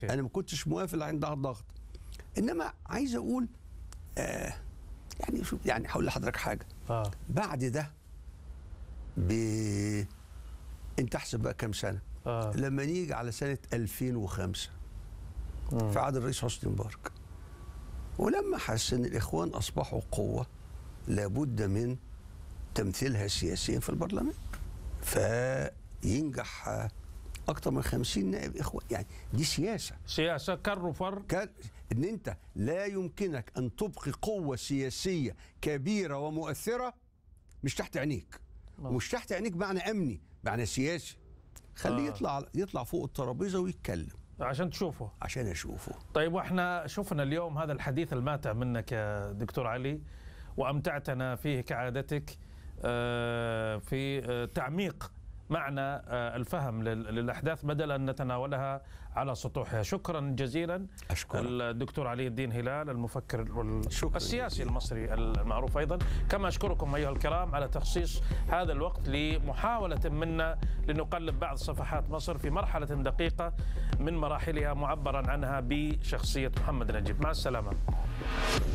انا ما كنتش موافق عندها الضغط انما عايز اقول آه يعني شوف يعني هقول لحضرتك حاجه اه بعد ده ب انت احسب بقى كام سنه اه لما نيجي على سنه 2005 في عهد الرئيس حسني مبارك ولما حس ان الاخوان اصبحوا قوه لابد من تمثيلها سياسيا في البرلمان فينجح آه، اكتر من 50 نائب اخوان يعني دي سياسه سياسه كر وفر كان ان انت لا يمكنك ان تبقي قوه سياسيه كبيره ومؤثره مش تحت عينيك آه. ومش تحت عينيك معنى امني معنى سياسي خليه آه. يطلع يطلع فوق الترابيزه ويتكلم عشان تشوفوا عشان اشوفه طيب واحنا شفنا اليوم هذا الحديث الماتع منك يا دكتور علي وامتعتنا فيه كعادتك آه، في آه، تعميق معنى آه، الفهم لل- للاحداث بدل ان نتناولها على سطوحها شكرا جزيلا اشكرك الدكتور علي الدين هلال المفكر وال- شكراً السياسي جزيلاً. المصري المعروف ايضا كما اشكركم ايها الكرام على تخصيص هذا الوقت لمحاوله منا لنقلب بعض صفحات مصر في مرحله دقيقه من مراحلها معبرا عنها بشخصيه محمد نجيب مع السلامه